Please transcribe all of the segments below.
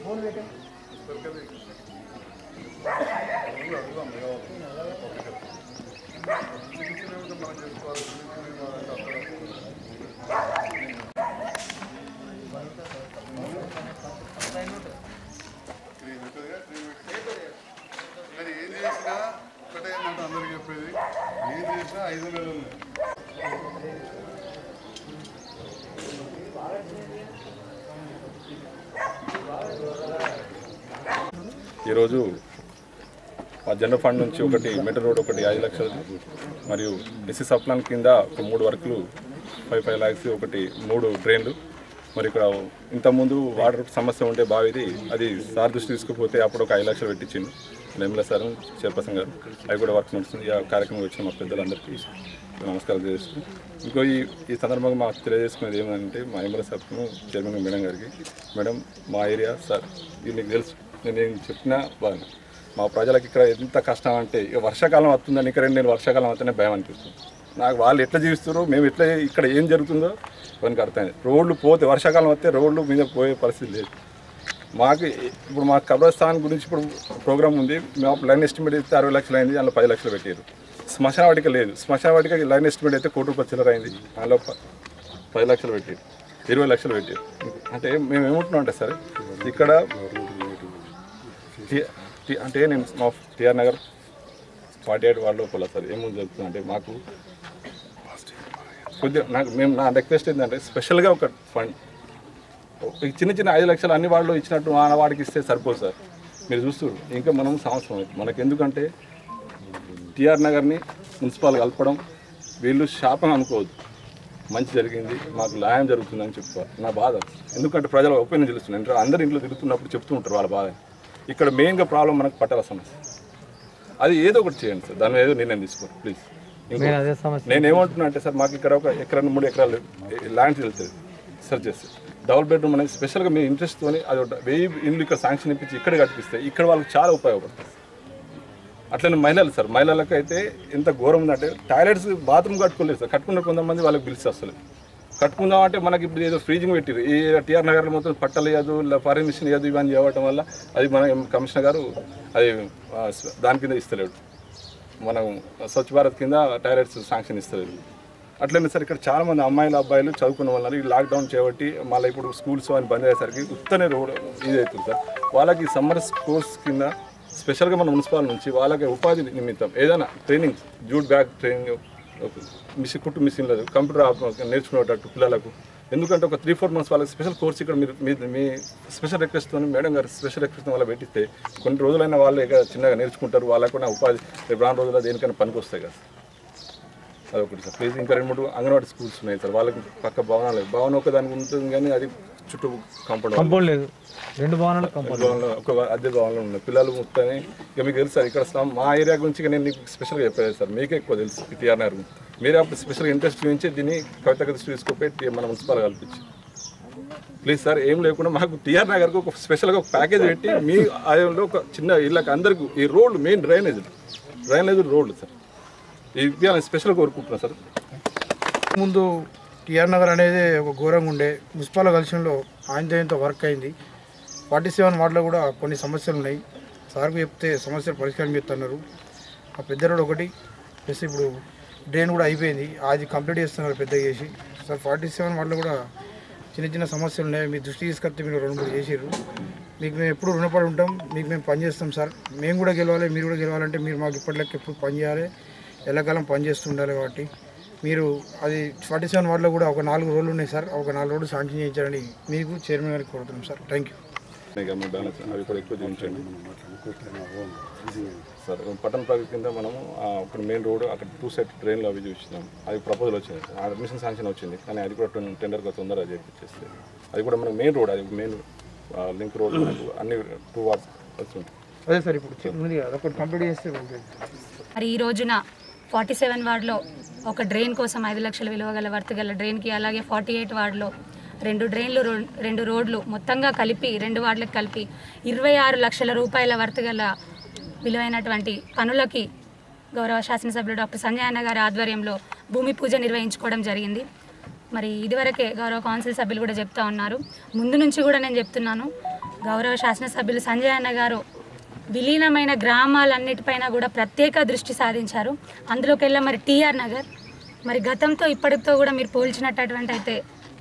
మరి ఏం చేసినా ఒకటే మాట అందరికి చెప్పేది ఏం చేసినా ఐదు నెలలు ఉన్నాయి ఈరోజు మా జనరల్ ఫండ్ నుంచి ఒకటి మెటల్ రోడ్ ఒకటి ఐదు లక్షలు మరియు ఎస్సీ సప్లాన్ కింద ఒక మూడు వర్కులు ఫైవ్ ఫైవ్ ల్యాక్స్ ఒకటి మూడు డ్రైన్లు మరి ఇక్కడ ఇంతకుముందు వాటర్ సమస్య ఉంటే బావిది అది సార్ దృష్టి తీసుకుపోతే అప్పుడు ఒక ఐదు లక్షలు పెట్టించిండు ఎమ్మెల్యే సార్ చైర్పర్సన్ గారు అవి కూడా వర్క్ నడుస్తుంది ఈ కార్యక్రమం వచ్చిన మా పెద్దలందరికీ నమస్కారం చేస్తూ ఇంకో ఈ ఈ సందర్భంగా మాకు తెలియజేసుకునేది ఏమంటే మా ఎమ్మెల్యే సార్ను చైర్మన్ మేడం గారికి మేడం మా ఏరియా సార్ ఇది మీకు తెలుసు నేను ఏం చెప్పినా బాగా మా ప్రజలకు ఇక్కడ ఎంత కష్టం అంటే ఇక వర్షాకాలం వస్తుందని ఇక్కడ నేను వర్షాకాలం వస్తేనే భయం అనిపిస్తుంది నాకు వాళ్ళు ఎట్లా జీవిస్తారో మేము ఎట్లా ఇక్కడ ఏం జరుగుతుందో మనకి అర్థమైంది రోడ్లు పోతే వర్షాకాలం వస్తే రోడ్లు మీద పోయే పరిస్థితి లేదు మాకు ఇప్పుడు మా కబ్రస్థాన్ గురించి ఇప్పుడు ప్రోగ్రామ్ ఉంది మా లైన్ ఎస్టిమేట్ అయితే అరవై లక్షలు అయింది అందులో పది లక్షలు పెట్టారు శ్మశాన వాటిక లేదు శ్మశాన వాటిక లైన్ ఎస్టిమేట్ అయితే కోటి రూపాయలు చిల్లర అయింది అందులో ప- పది లక్షలు పెట్టారు ఇరవై లక్షలు పెట్టారు అంటే మేము ఏమంటున్నాం అంటే సరే ఇక్కడ టి- టి- అంటే నేను మా టిఆర్ నగర్ ఫార్టీ ఎయిట్ వార్డులో పోలా సార్ ఏముంది జరుగుతుంది అంటే మాకు కొద్దిగా నాకు మేము నా రిక్వెస్ట్ ఏంటంటే స్పెషల్గా ఒక ఫండ్ ఈ చిన్న చిన్న ఐదు లక్షలు అన్ని వాళ్ళు ఇచ్చినట్టు ఆ వాడికి ఇస్తే సరిపోదు సార్ మీరు చూస్తారు ఇంకా మనం సంవత్సరం అవుతుంది మనకు ఎందుకంటే టిఆర్ నగర్ని మున్సిపాల్ కలపడం వీళ్ళు శాపం అనుకోవద్దు మంచి జరిగింది మాకు న్యాయం జరుగుతుందని చెప్పుకోవాలి నా బాధ ఎందుకంటే ప్రజల ఒపీనియన్ తెలుస్తుంది అంటే అందరు ఇంట్లో తిరుగుతున్నప్పుడు చెప్తూ ఉంటారు వాళ్ళ బాధ ఇక్కడ మెయిన్గా ప్రాబ్లం మనకు పట్టాల సమస్య అది ఏదో ఒకటి చేయండి సార్ దాని మీద ఏదో నిర్ణయం తీసుకోండి ప్లీజ్ నేను అదే సమస్య నేను ఏమంటున్నా అంటే సార్ మాకు ఇక్కడ ఒక ఎకరా మూడు ఎకరాలు ల్యాండ్ వెళ్తుంది సెర్చ్ చేస్తే డబుల్ బెడ్రూమ్ అనేది స్పెషల్గా మీ ఇంట్రెస్ట్తోని అది ఒక వెయ్యి ఇండ్లు ఇక్కడ శాంక్షన్ ఇప్పించి ఇక్కడ కట్టిస్తే ఇక్కడ వాళ్ళకి చాలా ఉపయోగపడుతుంది అట్లనే మహిళలు సార్ మహిళలకు అయితే ఎంత ఘోరం ఉందంటే టాయిలెట్స్ బాత్రూమ్ కట్టుకోలేదు సార్ కట్టుకున్న కొంతమంది వాళ్ళకి బిల్స్ వస్తలేదు కట్టుకుందాం అంటే మనకి ఇప్పుడు ఏదో ఫ్రీజింగ్ పెట్టిరు ఈ టీఆర్ నగర్లో మొత్తం పట్టలు ఇవ్వదు ఫారిన్ మిషన్ ఇవ్వదు ఇవన్నీ చేయటం వల్ల అది మన కమిషనర్ గారు అది ఆ, దాని కింద ఇస్తలేడు మనం స్వచ్ఛ భారత్ కింద టాయిలెట్స్ శాంక్షన్ ఇస్తలేదు అట్లనే సార్ ఇక్కడ చాలా మంది అమ్మాయిలు అబ్బాయిలు చదువుకున్న వాళ్ళు ఈ లాక్డౌన్ చేయబట్టి మళ్ళీ ఇప్పుడు స్కూల్స్ అని బంద్ అయ్యేసరికి ఉత్తనే రోడ్ ఇది అవుతుంది సార్ వాళ్ళకి సమ్మర్ కోర్స్ కింద స్పెషల్గా మన మున్సిపాల్ నుంచి వాళ్ళకి ఉపాధి నిమిత్తం ఏదైనా training jute bag training machine కుట్టు మిషన్ లేదు కంప్యూటర్ ఆప్- నేర్చుకునేటట్టు పిల్లలకు ఎందుకంటే ఒక త్రీ ఫోర్ మంత్స్ వాళ్ళకి స్పెషల్ కోర్స్ ఇక్కడ మీరు మీ మీ స్పెషల్ రిక్వెస్ట్తో మేడం గారు స్పెషల్ రిక్వెస్ట్ వల్ల పెట్టిస్తే కొన్ని రోజులైనా వాళ్ళు ఇక చిన్నగా నేర్చుకుంటారు వాళ్ళకు కూడా ఉపాధి రేపు రాను రోజుల్లో దేనికైనా పనికి వస్తాయి కదా అదొకటి సార్ ప్లీజ్ ఇంకా రెండు మూడు అంగన్వాడీ స్కూల్స్ ఉన్నాయి సార్ వాళ్ళకి పక్క భవనాలు లేవు. భవనం ఒక దానికి ఉంటుంది కానీ అది చుట్టూ కాంపౌండ్ కంపౌండ్ లేదు రెండు భవనాలు కంపౌండ్ భవనంలో ఒక అద్దె భవనంలో ఉన్నాయి పిల్లలు మొత్తం ఇక మీకు తెలుసు సార్ ఇక్కడ స్లమ్ మా ఏరియా గురించి ఇక నేను మీకు స్పెషల్గా చెప్పలేదు సార్ మీకే ఎక్కువ తెలుసు ఈ టీఆర్ నగర్ గురించి. మీరే అప్పుడు స్పెషల్గా ఇంట్రెస్ట్ చూపించి దీన్ని కవిత దృష్టి తీసుకుపోయి మన మున్సిపల్ కల్పించి ప్లీజ్ సార్ ఏం లేకుండా మాకు టీఆర్ నగర్కి ఒక స్పెషల్గా ఒక ప్యాకేజ్ పెట్టి మీ ఆయంలో ఒక చిన్న ఇళ్ళకి అందరికీ ఈ రోడ్లు మెయిన్ డ్రైనేజ్ డ్రైనేజ్ రోడ్లు సార్ ఇది అని స్పెషల్గా కోరుకుంటున్నాను సార్ ముందు టిఆర్ నగర్ అనేది ఒక ఘోరంగా ఉండే మున్సిపల్ కలిసిలో ఆయనతో ఎంతో వర్క్ అయింది ఫార్టీ సెవెన్ వార్డులో కూడా కొన్ని సమస్యలు ఉన్నాయి సార్కు చెప్తే సమస్యలు పరిష్కారం చెప్తున్నారు ఆ పెద్ద రోడ్ ఒకటి ప్లస్ ఇప్పుడు డ్రైన్ కూడా అయిపోయింది అది కంప్లీట్ చేస్తున్నారు పెద్దగా చేసి సార్ ఫార్టీ సెవెన్ వార్డులో కూడా చిన్న చిన్న సమస్యలు ఉన్నాయి మీ దృష్టి తీసుకొస్తే మీరు రెండు మూడు చేసారు మీకు మేము ఎప్పుడు రుణపడి ఉంటాం మీకు మేము పని చేస్తాం సార్ మేము కూడా గెలవాలి మీరు కూడా గెలవాలంటే మీరు మాకు ఇప్పటిలెక్క ఎప్పుడు పని చేయాలి ఎల్లకాలం పని చేస్తుండాలి కాబట్టి మీరు అది ఫార్టీ సెవెన్ వార్డులో కూడా ఒక నాలుగు రోజులు ఉన్నాయి సార్ ఒక నాలుగు రోజులు శాంక్షన్ చేయించాలని మీకు చైర్మన్ గారికి కోరుతున్నాం సార్ థ్యాంక్ యూ ఇక మీ బ్యాలెన్స్ అవి కూడా ఎక్కువ చూపించండి సార్ పట్టణ ప్రగతి కింద మనము ఆ, అక్కడ మెయిన్ రోడ్ అక్కడ టూ సైడ్ ట్రైన్లో అవి చూసినాం అది ప్రపోజల్ వచ్చింది ఆ అడ్మిషన్ శాంక్షన్ వచ్చింది కానీ అది కూడా టెండర్గా తొందరగా చేపించేస్తే అది కూడా మనకు మెయిన్ రోడ్ అది మెయిన్ లింక్ రోడ్ మనకు అన్ని టూ వార్డ్స్ వస్తుంటాయి అదే సార్ ఇప్పుడు ఉంది కదా అదొకటి కంప్లీట్ చేస్తే ఉంటుంది మరి ఈ రోజున ఫార్టీ సెవెన్ వార్డులో ఒక డ్రైన్ కోసం ఐదు లక్షల విలువ గల వర్త్ గల డ్రైన్కి అలాగే ఫార్టీ ఎయిట్ వార్డులో రెండు డ్రైన్లు రో- రెండు రోడ్లు మొత్తంగా కలిపి రెండు వార్డులకు కలిపి ఇరవై ఆరు లక్షల రూపాయల వర్త్ గల విలువైనటువంటి పనులకి గౌరవ శాసనసభ్యులు డాక్టర్ సంజయ్ అన్న గారి ఆధ్వర్యంలో భూమి పూజ నిర్వహించుకోవడం జరిగింది మరి ఇదివరకే గౌరవ కౌన్సిల్ సభ్యులు కూడా చెప్తా ఉన్నారు ముందు నుంచి కూడా నేను చెప్తున్నాను గౌరవ శాసనసభ్యులు సంజయ్ అన్న గారు విలీనమైన గ్రామాలన్నిటిపైన కూడా ప్రత్యేక దృష్టి సాధించారు అందులోకెల్లా మరి టీఆర్ నగర్ మరి గతంతో ఇప్పటితో కూడా మీరు పోల్చినటువంటి అయితే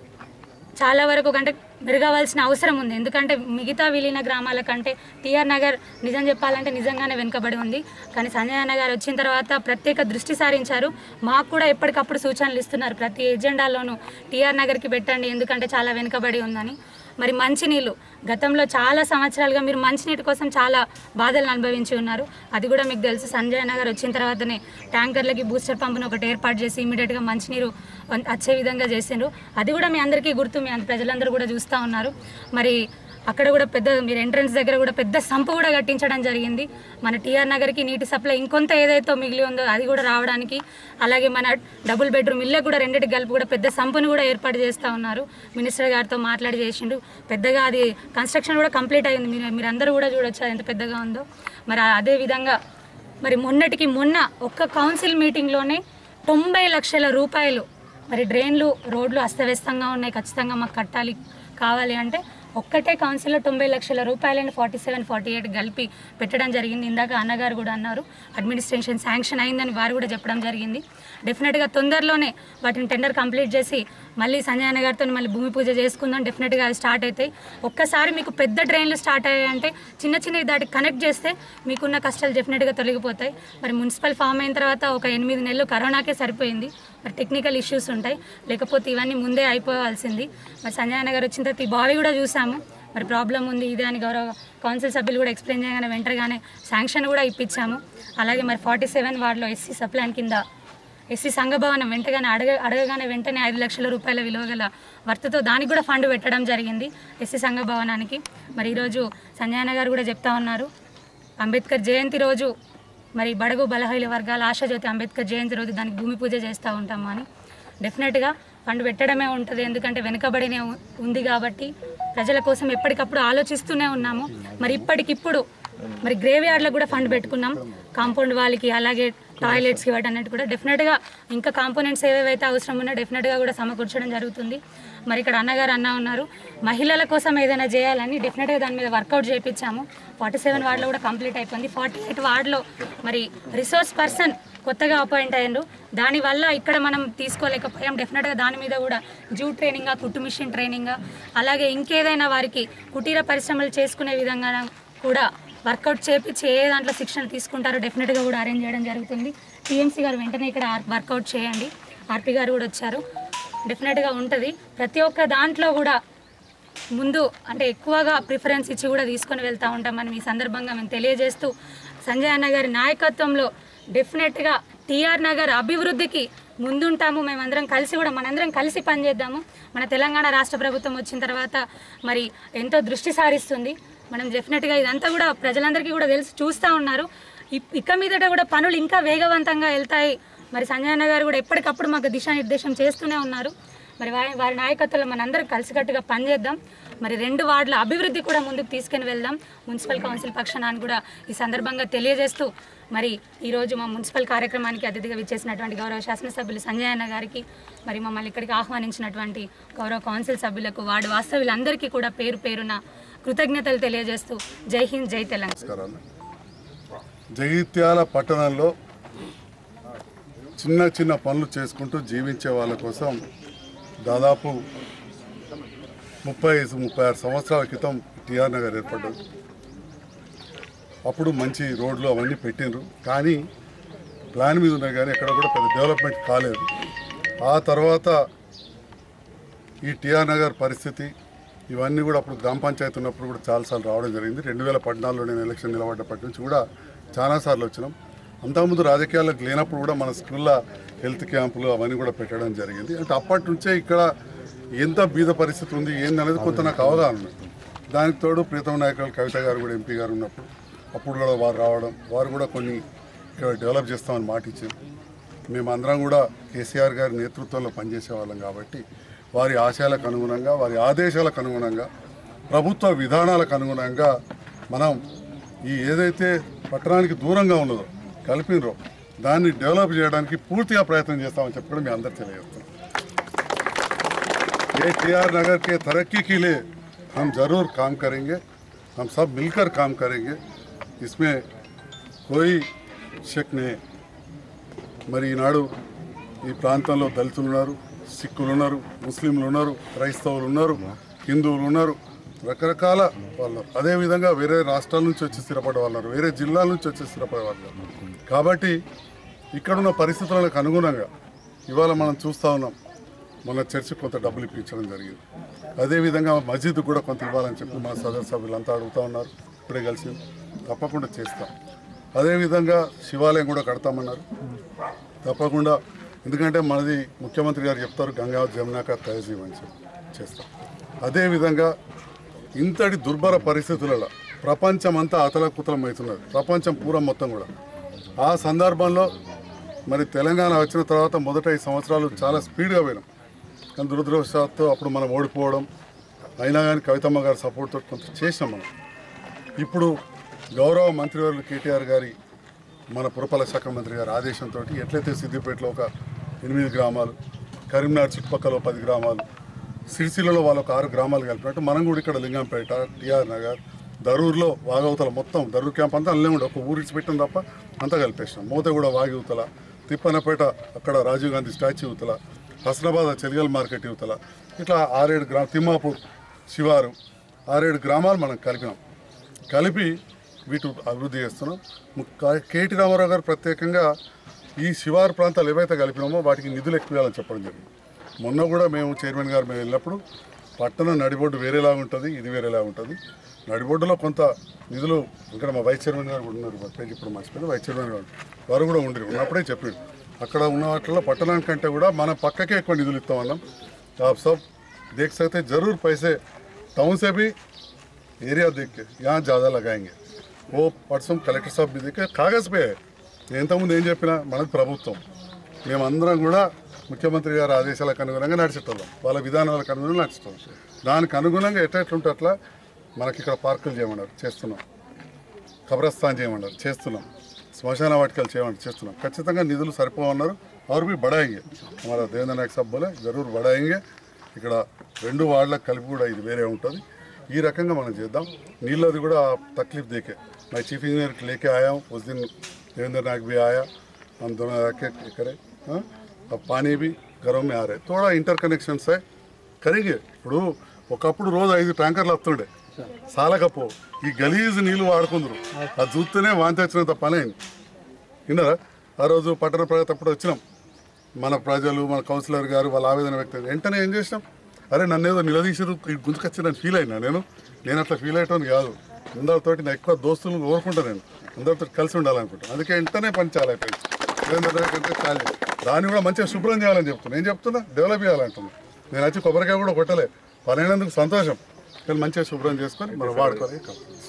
చాలా వరకు కంటే మెరుగవలసిన అవసరం ఉంది ఎందుకంటే మిగతా విలీన గ్రామాల కంటే టీఆర్ నగర్ నిజం చెప్పాలంటే నిజంగానే వెనుకబడి ఉంది కానీ సంజయ్ అన్న గారు వచ్చిన తర్వాత ప్రత్యేక దృష్టి సారించారు మాకు కూడా ఎప్పటికప్పుడు సూచనలు ఇస్తున్నారు ప్రతి ఎజెండాలోనూ టీఆర్ నగర్కి పెట్టండి ఎందుకంటే చాలా వెనుకబడి ఉందని మరి మంచినీళ్ళు గతంలో చాలా సంవత్సరాలుగా మీరు మంచినీటి కోసం చాలా బాధలు అనుభవించి ఉన్నారు అది కూడా మీకు తెలుసు సంజయ్ నగర్ వచ్చిన తర్వాతనే ట్యాంకర్లకి బూస్టర్ పంపును ఒకటి ఏర్పాటు చేసి ఇమీడియట్గా మంచినీరు వన్- వచ్చే విధంగా చేసిండ్రు అది కూడా మీ అందరికీ గుర్తు మీ అంద- ప్రజలందరూ కూడా చూస్తూ ఉన్నారు మరి అక్కడ కూడా పెద్ద మీరు ఎంట్రన్స్ దగ్గర కూడా పెద్ద సంపు కూడా కట్టించడం జరిగింది మన టీఆర్ నగర్కి నీటి సప్లై ఇంకొంత ఏదైతే మిగిలి ఉందో అది కూడా రావడానికి అలాగే మన డబుల్ బెడ్రూమ్ ఇళ్ళకి కూడా రెండింటికి కలిపి కూడా పెద్ద సంపును కూడా ఏర్పాటు చేస్తూ ఉన్నారు మినిస్టర్ గారితో మాట్లాడి చేసిండు పెద్దగా అది కన్స్ట్రక్షన్ కూడా కంప్లీట్ అయింది మీరు మీరందరూ కూడా చూడొచ్చు అది ఎంత పెద్దగా ఉందో మరి అదే విధంగా మరి మొన్నటికి మొన్న ఒక్క కౌన్సిల్ మీటింగ్లోనే తొంభై లక్షల రూపాయలు మరి డ్రైన్లు రోడ్లు అస్తవ్యస్తంగా ఉన్నాయి ఖచ్చితంగా మాకు కట్టాలి కావాలి అంటే ఒక్కటే కౌన్సిల్లో తొంభై లక్షల రూపాయలని ఫార్టీ సెవెన్ ఫార్టీ ఎయిట్ కలిపి పెట్టడం జరిగింది ఇందాక అన్నగారు కూడా అన్నారు అడ్మినిస్ట్రేషన్ శాంక్షన్ అయిందని వారు కూడా చెప్పడం జరిగింది డెఫినెట్గా తొందరలోనే వాటిని టెండర్ కంప్లీట్ చేసి మళ్ళీ సంజయ్ అన్న గారితో మళ్ళీ భూమి పూజ చేసుకుందాం డెఫినెట్గా అవి స్టార్ట్ అవుతాయి ఒక్కసారి మీకు పెద్ద ట్రైన్లు స్టార్ట్ అయ్యాయంటే చిన్న చిన్నవి దాటికి కనెక్ట్ చేస్తే మీకున్న కష్టాలు డెఫినెట్గా తొలగిపోతాయి మరి మున్సిపల్ ఫామ్ అయిన తర్వాత ఒక ఎనిమిది నెలలు కరోనాకే సరిపోయింది మరి టెక్నికల్ ఇష్యూస్ ఉంటాయి లేకపోతే ఇవన్నీ ముందే అయిపోవాల్సింది మరి సంజయ్ అన్న గారు వచ్చిన తర్వాత ఈ బావి కూడా చూసాము మరి ప్రాబ్లం ఉంది ఇదే అని గౌరవ కౌన్సిల్ సభ్యులు కూడా ఎక్స్ప్లెయిన్ చేయగానే వెంటనే శాంక్షన్ కూడా ఇప్పించాము అలాగే మరి ఫార్టీ సెవెన్ వార్డులో ఎస్సీ సప్లాన్ కింద ఎస్సీ సంఘభవనం వెంటగానే అడగ అడగగానే వెంటనే ఐదు లక్షల రూపాయల విలువ గల వర్తతో దానికి కూడా ఫండ్ పెట్టడం జరిగింది ఎస్సీ సంఘభవనానికి మరి ఈరోజు సంజయన గారు కూడా చెప్తా ఉన్నారు అంబేద్కర్ జయంతి రోజు మరి బడుగు బలహీన వర్గాల ఆశాజ్యోతి అంబేద్కర్ జయంతి రోజు దానికి భూమి పూజ చేస్తూ ఉంటాము అని డెఫినెట్గా ఫండ్ పెట్టడమే ఉంటుంది ఎందుకంటే వెనుకబడినే ఉ- ఉంది కాబట్టి ప్రజల కోసం ఎప్పటికప్పుడు ఆలోచిస్తూనే ఉన్నాము మరి ఇప్పటికిప్పుడు మరి గ్రేవ్ యార్డ్లో కూడా ఫండ్ పెట్టుకున్నాం కాంపౌండ్ వాళ్ళకి అలాగే టాయిలెట్స్కి వాటన్నిటి కూడా డెఫినెట్గా ఇంకా కాంపోనెంట్స్ ఏవేవైతే అవసరం ఉన్నా డెఫినెట్గా కూడా సమకూర్చడం జరుగుతుంది మరి ఇక్కడ అన్నగారు అన్న ఉన్నారు మహిళల కోసం ఏదైనా చేయాలని డెఫినెట్గా దాని మీద వర్కౌట్ చేయించాము ఫార్టీ సెవెన్ వార్డులో కూడా కంప్లీట్ అయిపోయింది ఫార్టీ ఎయిట్ వార్డులో మరి రిసోర్స్ పర్సన్ కొత్తగా అపాయింట్ అయ్యారు దానివల్ల ఇక్కడ మనం తీసుకోలేకపోయాం డెఫినెట్గా దాని మీద కూడా జూ ట్రైనింగ్ కుట్టు మిషన్ ట్రైనింగ్ అలాగే ఇంకేదైనా వారికి కుటీర పరిశ్రమలు చేసుకునే విధంగా కూడా వర్కౌట్ చేపించి ఏ దాంట్లో శిక్షణ తీసుకుంటారో డెఫినెట్గా కూడా అరేంజ్ చేయడం జరుగుతుంది టీఎంసీ గారు వెంటనే ఇక్కడ వర్కౌట్ చేయండి ఆర్పి గారు కూడా వచ్చారు డెఫినెట్గా ఉంటుంది ప్రతి ఒక్క దాంట్లో కూడా ముందు అంటే ఎక్కువగా ప్రిఫరెన్స్ ఇచ్చి కూడా తీసుకొని వెళ్తూ ఉంటామని ఈ సందర్భంగా మేము తెలియజేస్తూ సంజయ్ అన్న గారి నాయకత్వంలో డెఫినెట్గా టీఆర్ నగర్ అభివృద్ధికి ముందుంటాము మేమందరం కలిసి కూడా మనందరం కలిసి పనిచేద్దాము మన తెలంగాణ రాష్ట్ర ప్రభుత్వం వచ్చిన తర్వాత మరి ఎంతో దృష్టి సారిస్తుంది మనం డెఫినెట్గా ఇదంతా కూడా ప్రజలందరికీ కూడా తెలిసి చూస్తూ ఉన్నారు ఇప్- ఇక మీదట కూడా పనులు ఇంకా వేగవంతంగా వెళ్తాయి మరి సంజయ్ అన్న గారు కూడా ఎప్పటికప్పుడు మాకు దిశానిర్దేశం చేస్తూనే ఉన్నారు మరి వారి వారి నాయకత్వంలో మనందరం కలిసికట్టుగా పనిచేద్దాం మరి రెండు వార్డుల అభివృద్ధి కూడా ముందుకు తీసుకుని వెళ్దాం మున్సిపల్ కౌన్సిల్ పక్షాన అని కూడా ఈ సందర్భంగా తెలియజేస్తూ మరి ఈరోజు మా మున్సిపల్ కార్యక్రమానికి అతిథిగా విచ్చేసినటువంటి గౌరవ శాసనసభ్యులు సంజయ్ అన్న గారికి మరి మమ్మల్ని ఇక్కడికి ఆహ్వానించినటువంటి గౌరవ కౌన్సిల్ సభ్యులకు వార్డు వాస్తవ్యులందరికీ కూడా పేరు పేరున కృతజ్ఞతలు తెలియజేస్తూ జై హింద్ జై తెలంగాణ నమస్కారాలు జగిత్యాల పట్టణంలో చిన్న చిన్న పనులు చేసుకుంటూ జీవించే వాళ్ళ కోసం దాదాపు ముప్పై ముప్పై ఆరు సంవత్సరాల క్రితం టిఆర్ నగర్ ఏర్పడ్డది అప్పుడు మంచి రోడ్లు అవన్నీ పెట్టిండ్రు కానీ ప్లాన్ మీద ఉన్నాయి కానీ ఎక్కడ కూడా పెద్ద డెవలప్మెంట్ కాలేదు ఆ తర్వాత ఈ టిఆర్ నగర్ పరిస్థితి ఇవన్నీ కూడా అప్పుడు గ్రామ పంచాయతీ ఉన్నప్పుడు కూడా చాలాసార్లు రావడం జరిగింది రెండు వేల పద్నాలుగులో నేను ఎలక్షన్ నిలబడ్డప్పటి నుంచి కూడా చాలాసార్లు వచ్చినాం అంతకుముందు రాజకీయాలకు లేనప్పుడు కూడా మన స్కూల్లో హెల్త్ క్యాంపులు అవన్నీ కూడా పెట్టడం జరిగింది అంటే అప్పటి నుంచే ఇక్కడ ఎంత బీద పరిస్థితి ఉంది ఏంది అనేది కొంత నాకు అవగాహన ఉంది దానికి తోడు ప్రీతం నాయకులు కవిత గారు కూడా ఎంపీ గారు ఉన్నప్పుడు అప్పుడు కూడా వారు రావడం వారు కూడా కొన్ని ఇక్కడ డెవలప్ చేస్తామని మాట ఇచ్చారు మేమందరం కూడా కేసీఆర్ గారి నేతృత్వంలో పనిచేసే వాళ్ళం కాబట్టి వారి ఆశయాలకు అనుగుణంగా వారి ఆదేశాలకు అనుగుణంగా ప్రభుత్వ విధానాలకు అనుగుణంగా మనం ఈ ఏదైతే పట్టణానికి దూరంగా ఉన్నదో కలిపినరో దాన్ని డెవలప్ చేయడానికి పూర్తిగా ప్రయత్నం చేస్తామని చెప్పి కూడా మీ అందరు తెలియజేస్తాం ये टी आर नगर के तरक्की के लिए हम जरूर काम करेंगे हम सब मिलकर काम करेंगे इसमें कोई शक नहीं है మరి ఈనాడు ఈ ప్రాంతంలో దళితులు ఉన్నారు సిక్కులు ఉన్నారు ముస్లింలు ఉన్నారు క్రైస్తవులు ఉన్నారు హిందువులు ఉన్నారు రకరకాల వాళ్ళు అదేవిధంగా వేరే రాష్ట్రాల నుంచి వచ్చి స్థిరపడే వాళ్ళు ఉన్నారు వేరే జిల్లాల నుంచి వచ్చి స్థిరపడే వాళ్ళు ఉన్నారు. కాబట్టి ఇక్కడున్న పరిస్థితులకు అనుగుణంగా ఇవాళ మనం చూస్తూ ఉన్నాం మన చర్చి కొంత డబ్బులు ఇప్పించడం జరిగింది అదేవిధంగా మస్జిద్ కూడా కొంత ఇవ్వాలని చెప్పి మన సదస్య సభ్యులంతా అడుగుతూ ఉన్నారు ఇప్పుడే కలిసి తప్పకుండా చేస్తాం అదేవిధంగా శివాలయం కూడా కడతామన్నారు తప్పకుండా ఎందుకంటే మనది ముఖ్యమంత్రి గారు చెప్తారు గంగా జమునాక తహజీవ్ అని చెప్పి చేస్తాం అదేవిధంగా ఇంతటి దుర్భర పరిస్థితులలో ప్రపంచం అంతా అతలకుతలం అవుతున్నది ప్రపంచం పూరం మొత్తం కూడా ఆ సందర్భంలో మరి తెలంగాణ వచ్చిన తర్వాత మొదట ఈ సంవత్సరాలు చాలా స్పీడ్గా పోయినాం కానీ దురదృష్టవశాత్తు అప్పుడు మనం ఓడిపోవడం అయినా కానీ కవితమ్మ గారి సపోర్ట్ తోటి కొంత చేసినాం మనం ఇప్పుడు గౌరవ మంత్రివర్యులు కేటీఆర్ గారి మన పురపాలక శాఖ మంత్రి గారి ఆదేశంతో ఎట్లయితే సిద్దిపేటలో ఒక ఎనిమిది గ్రామాలు కరీంనగర్ చుట్టుపక్కల ఒక పది గ్రామాలు సిరిసిల్లలో వాళ్ళు ఒక ఆరు గ్రామాలు కలిపినట్టు మనం కూడా ఇక్కడ లింగంపేట టిఆర్ నగర్ దరూర్లో వాగవతల మొత్తం దరూర్ క్యాంప్ అంతా అల్లే ఉండే ఒక ఊరికి పెట్టిన తప్ప అంతా కలిపేసినాం మోతగూడ వాగివతల తిప్పనపేట అక్కడ రాజీవ్ గాంధీ స్టాచ్యూ యువతల హస్నాబాద్ చెలిగల్ మార్కెట్ యువతల ఇట్లా ఆరేడు గ్రామ తిమ్మాపూర్ శివారు ఆరేడు గ్రామాలు మనం కలిపినాం కలిపి వీటి అభివృద్ధి చేస్తున్నాం ముఖ్య- కేటీ రామారావు గారు ప్రత్యేకంగా ఈ శివారు ప్రాంతాలు ఏవైతే కలిపినామో వాటికి నిధులు ఎక్కువ ఇవ్వాలని చెప్పడం జరిగింది మొన్న కూడా మేము చైర్మన్ గారు మేము వెళ్ళినప్పుడు పట్టణం నడిబొడ్డు వేరేలా ఉంటుంది ఇది వేరేలా ఉంటుంది నడిబొడ్డులో కొంత నిధులు ఇక్కడ మా వైస్ చైర్మన్ గారు కూడా ఉన్నారు వారి పేరు ఇప్పుడు మర్చిపోయింది వైస్ చైర్మన్ గారు వారు కూడా ఉండరు ఉన్నప్పుడే చెప్పాడు అక్కడ ఉన్న వాటిలో పట్టణానికంటే కూడా మన పక్కకే ఎక్కువ నిధులు ఇస్తామన్నాం आप सब देख सकते हैं जरूर पैसे टाउन से भी एरिया देख के यहाँ ज़्यादा लगाएंगे वो परसों कलेक्टर साहब भी देखे कागज़ पे है నేను ఇంతకుముందు ఏం చెప్పినా మనది ప్రభుత్వం మేమందరం కూడా ముఖ్యమంత్రి గారి ఆదేశాలకు అనుగుణంగా నడిచేటోళ్ళం వాళ్ళ విధానాలకు అనుగుణంగా నడుచుతాం దానికి అనుగుణంగా ఎట్లా ఎట్లుంటే అట్లా మనకి ఇక్కడ పార్కులు చేయమన్నారు చేస్తున్నాం కబ్రస్థాన్ చేయమన్నారు చేస్తున్నాం శ్మశాన వాటికలు చేయమన్నారు చేస్తున్నాం ఖచ్చితంగా నిధులు సరిపోవన్నారు और भी बढ़ाएंगे हमारा देवेंद्र नायक साहब बोले जरूर बढ़ाएंगे ఇక్కడ రెండు వార్డులకు కలిపి కూడా ఇది వేరే ఉంటుంది ఈ రకంగా మనం చేద్దాం నీళ్ళది కూడా तकलीफ देखे मैं चीफ इंजीनियर को लेके आया हूँ उस दिन देवेंद्र नायक भी आया हम दोनों आके करे हाँ? अब पानी भी घरों में आ रहे थोड़ा इंटरकनेक्शंस है కరిగే ఇప్పుడు ఒకప్పుడు రోజు ఐదు ట్యాంకర్లు వస్తుండే సాలకపో ఈ గలీజ్ నీళ్ళు వాడుకుందరు అది చూస్తేనే వాంతి వచ్చినంత పని అయింది విన్నారా ఆ రోజు పట్టణ ప్రగతి అప్పుడు వచ్చినాం మన ప్రజలు మన కౌన్సిలర్ గారు వాళ్ళ ఆవేదన వ్యక్తం వెంటనే ఏం చేసినాం అరే నన్ను ఏదో నిలదీసిరు గుంజుకొచ్చి ఫీల్ అయినా నేను నేను అట్లా ఫీల్ అయ్యటం కాదు అందరితోటి నా ఎక్కువ దోస్తులు కోరుకుంటా నేను అందరితో కలిసి ఉండాలనుకుంటాను అందుకే వెంటనే పని చాలా అయిపోయింది సురేంద్ర నాయక్ అంటే చాలు దాన్ని కూడా మంచిగా శుభ్రం చేయాలని చెప్తున్నా నేను చెప్తున్నా డెవలప్ చేయాలంటున్నా నేను వచ్చి కొబ్బరికాయ కూడా కొట్టలే పని అయినందుకు సంతోషం కానీ మంచిగా శుభ్రం చేసుకొని మనం వాడుకోవాలి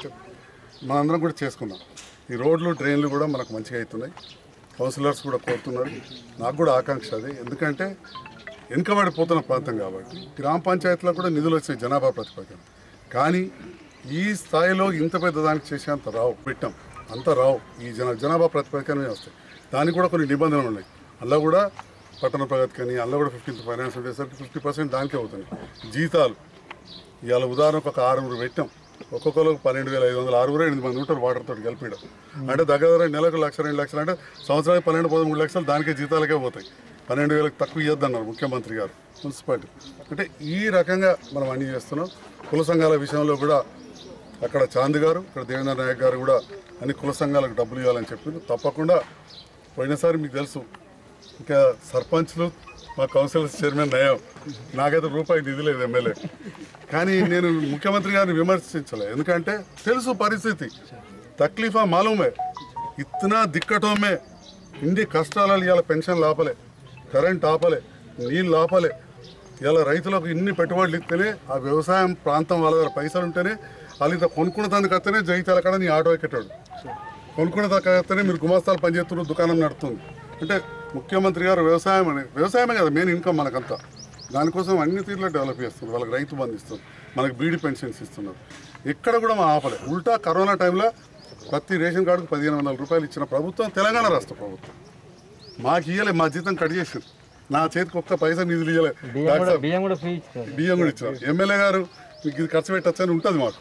మనందరం కూడా చేసుకున్నాం ఈ రోడ్లు డ్రైన్లు కూడా మనకు మంచిగా అవుతున్నాయి కౌన్సిలర్స్ కూడా కోరుతున్నారు నాకు కూడా ఆకాంక్ష అది ఎందుకంటే వెనుకబడిపోతున్న ప్రాంతం కాబట్టి గ్రామ పంచాయతీలో కూడా నిధులు వచ్చినాయి జనాభా ప్రతిపాదన కానీ ఈ స్థాయిలో ఇంత పెద్ద దానికి చేసేంత రావు పెట్టాం అంత రావు ఈ జన జనాభా ప్రతిపాదకనే వస్తాయి దానికి కూడా కొన్ని నిబంధనలు ఉన్నాయి అలా కూడా పట్టణ ప్రగతి కానీ అలా కూడా ఫిఫ్టీన్త్ ఫైనాన్స్ ఉండేసరికి ఫిఫ్టీ పర్సెంట్ దానికే అవుతుంది జీతాలు ఇవాళ ఉదాహరణకు ఒక ఆరుగురు పెట్టాం ఒక్కొక్కరు పన్నెండు వేల ఐదు వందలు ఆరుగురు ఎనిమిది మంది ఉంటారు వాటర్ తోటి కలిపియడం అంటే దగ్గర దగ్గర నెలకు లక్ష రెండు లక్షలు అంటే సంవత్సరానికి పన్నెండు పదమూడు లక్షలు దానికే జీతాలకే పోతాయి పన్నెండు వేలకు తక్కువ ఇవ్వద్దన్నారు ముఖ్యమంత్రి గారు మున్సిపాలిటీ అంటే ఈ రకంగా మనం అన్ని చేస్తున్నాం కుల సంఘాల విషయంలో కూడా అక్కడ చాంద్ గారు ఇక్కడ దేవేంద్ర నాయక్ గారు కూడా అన్ని కుల సంఘాలకు డబ్బులు ఇవ్వాలని చెప్పింది తప్పకుండా పోయినసారి మీకు తెలుసు ఇంకా సర్పంచ్లు మా కౌన్సిల్ చైర్మన్ నయం నాకైతే రూపాయి నిధి లేదు ఎమ్మెల్యే కానీ నేను ముఖ్యమంత్రి గారిని విమర్శించలే ఎందుకంటే తెలుసు పరిస్థితి తక్లీఫా మాలూమే ఇత్తనా దిక్కటోమే ఇన్ని కష్టాలు ఇవాళ పెన్షన్ ఆపలే కరెంట్ ఆపలే నీళ్ళు ఆపలే ఇలా రైతులకు ఇన్ని పెట్టుబడులు ఇస్తేనే ఆ వ్యవసాయం ప్రాంతం వాళ్ళ దగ్గర పైసలు ఉంటేనే వాళ్ళు ఇంత కొనుక్కున్న దానికి వస్తేనే జైతాల కాడ నీ ఆటో ఎక్కేటాడు కొనుక్కున్న దాకా వస్తేనే మీరు గుమాస్తాలు పనిచేస్తున్నారు దుకాణం నడుతుంది అంటే ముఖ్యమంత్రి గారు వ్యవసాయం అని వ్యవసాయమే కదా మెయిన్ ఇన్కమ్ మనకంతా దానికోసం అన్ని తీరులో డెవలప్ చేస్తున్నారు వాళ్ళకి రైతు బంధు ఇస్తున్నారు మనకి బీడీ పెన్షన్స్ ఇస్తున్నారు ఎక్కడ కూడా మా ఆపలే ఉల్టా కరోనా టైంలో ప్రతి రేషన్ కార్డుకు పదిహేను వందల రూపాయలు ఇచ్చిన ప్రభుత్వం తెలంగాణ రాష్ట్ర ప్రభుత్వం మాకు ఇయ్యలే మా జీతం కట్ చేసింది నా చేతికి ఒక్క పైసా నిధులు ఇయ్యలే బియ్యం కూడా బియ్యం కూడా ఫ్రీ ఇచ్చారు బియ్యం కూడా ఇచ్చారు ఎమ్మెల్యే గారు మీకు ఇది ఖర్చు పెట్టచ్చు అని ఉంటుంది మాకు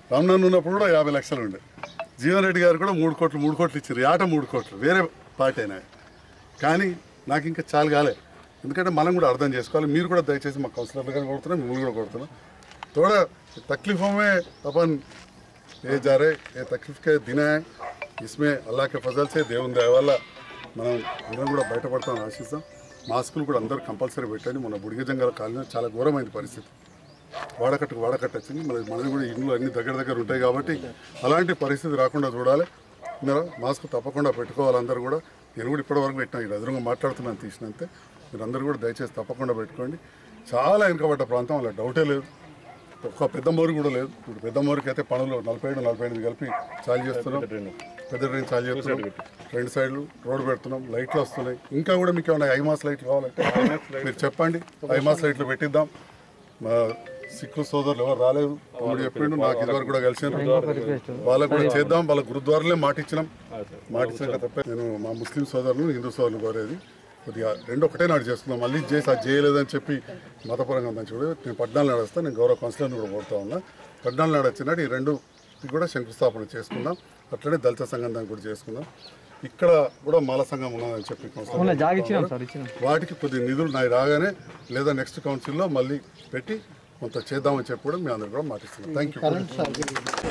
రమణన్ ఉన్నప్పుడు కూడా యాభై లక్షలు ఉండే జీవన్ రెడ్డి గారు కూడా మూడు కోట్లు మూడు కోట్లు ఇచ్చారు ఈ ఆట మూడు కోట్లు వేరే పార్టీ అయినా కానీ నాకు ఇంకా చాలు కాలే ఎందుకంటే మనం కూడా అర్థం చేసుకోవాలి మీరు కూడా దయచేసి మా కౌన్సిలర్లు కానీ కొడుతున్నాం మిమ్మల్ని కూడా కొడుతున్నాం थोड़ा तकलीफ़ों में अपन ये जा रहे ये तकलीफ के दिन है इसमें अल्लाह के फजल से దేవుని దయ వల్ల మనం అందరం కూడా బయటపడతామని ఆశిస్తాం మాస్కులు కూడా అందరూ కంపల్సరీ పెట్టండి మన బుడిగ జంగల కాలనీ చాలా ఘోరమైంది పరిస్థితి వాడకట్టుకు వాడకట్టు వచ్చింది మన మనది కూడా ఇండ్లు అన్ని దగ్గర దగ్గర ఉంటాయి కాబట్టి అలాంటి పరిస్థితి రాకుండా చూడాలి మీరు మాస్క్ తప్పకుండా పెట్టుకోవాలి అందరూ కూడా నేను కూడా ఇప్పటివరకు పెట్టినా ఇక్కడ ఎదురుగా మాట్లాడుతున్నాను తీసినంతే మీరు అందరూ కూడా దయచేసి తప్పకుండా పెట్టుకోండి చాలా వెనుకబడ్డ ప్రాంతం అలా డౌటే లేదు ఒక్క పెద్ద మోరు కూడా లేదు ఇప్పుడు పెద్ద మోరుకి అయితే పనులు నలభై ఏడు నలభై ఎనిమిది కలిపి చాలు చేస్తున్నాం పెద్ద ట్రైన్ చాలు చేస్తున్నాం రెండు సైడ్లు రోడ్డు పెడుతున్నాం లైట్లు వస్తున్నాయి ఇంకా కూడా మీకు ఏమైనా ఐమాస్ లైట్లు కావాలంటే మీరు చెప్పండి ఐమాస్ లైట్లు పెట్టిద్దాం మా సిక్కు సోదరులు ఎవరు రాలేదు తమ్ముడు చెప్పిండు నాకు ఇదివరకు కూడా కలిసాను వాళ్ళకు కూడా చేద్దాం వాళ్ళ గురుద్వారాలే మాట ఇచ్చినాం మాట ఇచ్చినాక తప్ప నేను మా ముస్లిం సోదరులు హిందూ సోదరులు కోరేది కొద్దిగా రెండు ఒకటే నాడు చేసుకుందాం మళ్ళీ ఇది చేసి అది చేయలేదని చెప్పి మతపరంగా ఉందని చూడ నేను పద్నాలుగు నాడు వస్తాను నేను గౌరవ కౌన్సిలర్ని కూడా కోరుతా ఉన్నా పద్నాలుగు నాడు వచ్చినట్టు ఈ రెండు ఇది కూడా శంకుస్థాపన చేసుకుందాం అట్లనే దళిత సంఘం దాన్ని కూడా చేసుకుందాం ఇక్కడ కూడా మాల సంఘం ఉన్నదని చెప్పి కౌన్సిలర్ జాగ ఇచ్చినాం సార్ ఇచ్చినాం వాటికి కొద్ది నిధులు నాకు రాగానే లేదా నెక్స్ట్ కౌన్సిల్లో మళ్ళీ పెట్టి కొంత చేద్దామని చెప్పి కూడా మీ అందరు కూడా మాటిస్తున్నాం థ్యాంక్ యూ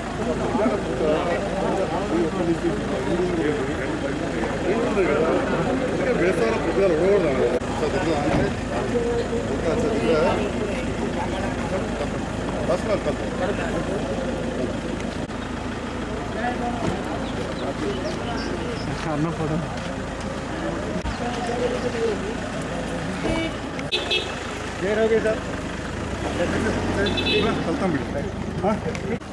అన్న ఫోటో వెళ్తాం బిడ్డ